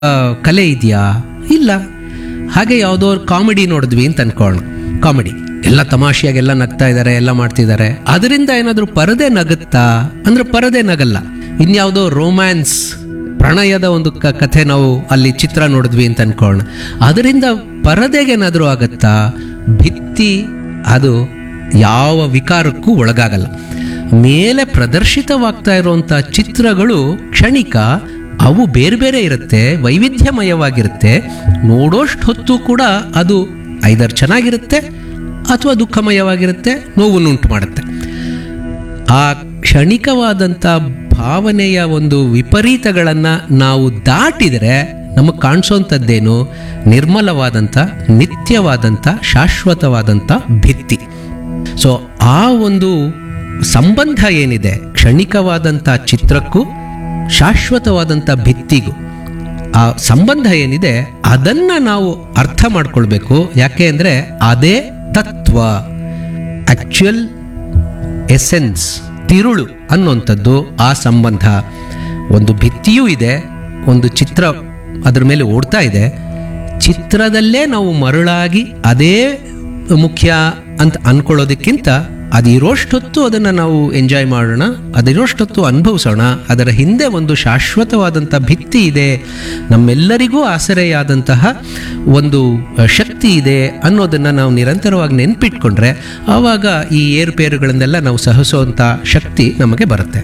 ಆ, ಕಲೆ ಇದೆಯಾ ಇಲ್ಲ ಹಾಗೆ ಯಾವುದೋ ಕಾಮಿಡಿ ನೋಡಿದ್ವಿ ಅಂತ ಅನ್ಕೊಳ್ಳೋಣ ಕಾಮಿಡಿ ಎಲ್ಲ ತಮಾಷೆಯಾಗಿ ಎಲ್ಲ ನಗ್ತಾ ಇದ್ದಾರೆ ಎಲ್ಲ ಮಾಡ್ತಿದ್ದಾರೆ ಅದರಿಂದ ಏನಾದರೂ ಪರದೆ ನಗುತ್ತಾ ಅಂದ್ರೆ ಪರದೆ ನಗಲ್ಲ ಇನ್ಯಾವುದೋ ರೋಮ್ಯಾನ್ಸ್ ಪ್ರಣಯದ ಒಂದು ಕ- ಕಥೆ ನಾವು ಅಲ್ಲಿ ಚಿತ್ರ ನೋಡಿದ್ವಿ ಅಂತ ಅನ್ಕೊಳ್ಳೋಣ ಅದರಿಂದ ಪರದೆಗೇನಾದರೂ ಆಗತ್ತಾ ಭಿತ್ತಿ ಅದು ಯಾವ ವಿಕಾರಕ್ಕೂ ಒಳಗಾಗಲ್ಲ ಮೇಲೆ ಪ್ರದರ್ಶಿತವಾಗ್ತಾ ಇರುವಂಥ ಚಿತ್ರಗಳು ಕ್ಷಣಿಕ ಅವು ಬೇರೆ ಬೇರೆ ಇರುತ್ತೆ ವೈವಿಧ್ಯಮಯವಾಗಿರುತ್ತೆ ನೋಡೋಷ್ಟು ಹೊತ್ತು ಕೂಡ ಅದು ಐದರ್ ಚೆನ್ನಾಗಿರುತ್ತೆ ಅಥವಾ ದುಃಖಮಯವಾಗಿರುತ್ತೆ ನೋವನ್ನುಂಟು ಮಾಡುತ್ತೆ ಆ ಕ್ಷಣಿಕವಾದಂಥ ಭಾವನೆಯ ಒಂದು ವಿಪರೀತಗಳನ್ನು ನಾವು ದಾಟಿದರೆ ನಮಗೆ ಕಾಣಿಸೋಂಥದ್ದೇನು ನಿರ್ಮಲವಾದಂಥ ನಿತ್ಯವಾದಂಥ ಶಾಶ್ವತವಾದಂಥ ಭಿತ್ತಿ ಸೊ ಆ ಒಂದು ಸಂಬಂಧ ಏನಿದೆ ಕ್ಷಣಿಕವಾದಂಥ ಚಿತ್ರಕ್ಕೂ ಶಾಶ್ವತವಾದಂಥ ಭಿತ್ತಿಗೂ ಆ ಸಂಬಂಧ ಏನಿದೆ ಅದನ್ನ ನಾವು ಅರ್ಥ ಮಾಡ್ಕೊಳ್ಬೇಕು ಯಾಕೆ ಅಂದರೆ ಅದೇ ತತ್ವ ಆಕ್ಚುಯಲ್ ಎಸೆನ್ಸ್ ತಿರುಳು ಅನ್ನುವಂಥದ್ದು ಆ ಸಂಬಂಧ ಒಂದು ಭಿತ್ತಿಯೂ ಇದೆ ಒಂದು ಚಿತ್ರ ಅದ್ರ ಮೇಲೆ ಓಡ್ತಾ ಇದೆ ಚಿತ್ರದಲ್ಲೇ ನಾವು ಮರಳಾಗಿ ಅದೇ ಮುಖ್ಯ ಅಂತ ಅನ್ಕೊಳ್ಳೋದಕ್ಕಿಂತ ಅದಿರೋಷ್ಟೊತ್ತು ಅದನ್ನು ನಾವು ಎಂಜಾಯ್ ಮಾಡೋಣ ಅದಿರೋಷ್ಟೊತ್ತು ಅನುಭವಿಸೋಣ ಅದರ ಹಿಂದೆ ಒಂದು ಶಾಶ್ವತವಾದಂಥ ಭಿತ್ತಿ ಇದೆ ನಮ್ಮೆಲ್ಲರಿಗೂ ಆಸರೆಯಾದಂತಹ ಒಂದು ಅ, ಶಕ್ತಿ ಇದೆ ಅನ್ನೋದನ್ನು ನಾವು ನಿರಂತರವಾಗಿ ನೆನ್ಪಿಟ್ಕೊಂಡ್ರೆ ಆವಾಗ ಈ ಏರುಪೇರುಗಳನ್ನೆಲ್ಲ ನಾವು ಸಹಿಸುವಂಥ ಶಕ್ತಿ ನಮಗೆ ಬರುತ್ತೆ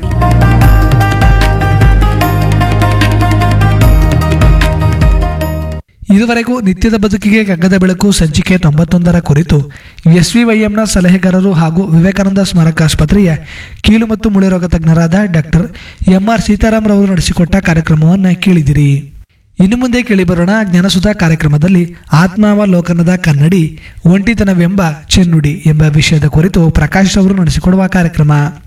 ಇದುವರೆಗೂ ನಿತ್ಯದ ಬದುಕಿಗೆ ಕಗ್ಗದ ಬೆಳಕು ಸಂಚಿಕೆ ತೊಂಬತ್ತೊಂದರ ಕುರಿತು ಎಸ್ವಿವೈಎಂನ ಸಲಹೆಗಾರರು ಹಾಗೂ ವಿವೇಕಾನಂದ ಸ್ಮಾರಕ ಆಸ್ಪತ್ರೆಯ ಕೀಲು ಮತ್ತು ಮುಳೆರೋಗ ತಜ್ಞರಾದ ಡಾಕ್ಟರ್ ಎಂಆರ್ ಸೀತಾರಾಮ್ ರವರು ನಡೆಸಿಕೊಟ್ಟ ಕಾರ್ಯಕ್ರಮವನ್ನು ಕೇಳಿದಿರಿ ಇನ್ನು ಮುಂದೆ ಕೇಳಿಬರೋಣ ಜ್ಞಾನಸುಧಾ ಕಾರ್ಯಕ್ರಮದಲ್ಲಿ ಆತ್ಮಾವಲೋಕನದ ಕನ್ನಡಿ ಒಂಟಿತನವೆಂಬ ಚೆನ್ನುಡಿ ಎಂಬ ವಿಷಯದ ಕುರಿತು ಪ್ರಕಾಶ್ ಅವರು ನಡೆಸಿಕೊಡುವ ಕಾರ್ಯಕ್ರಮ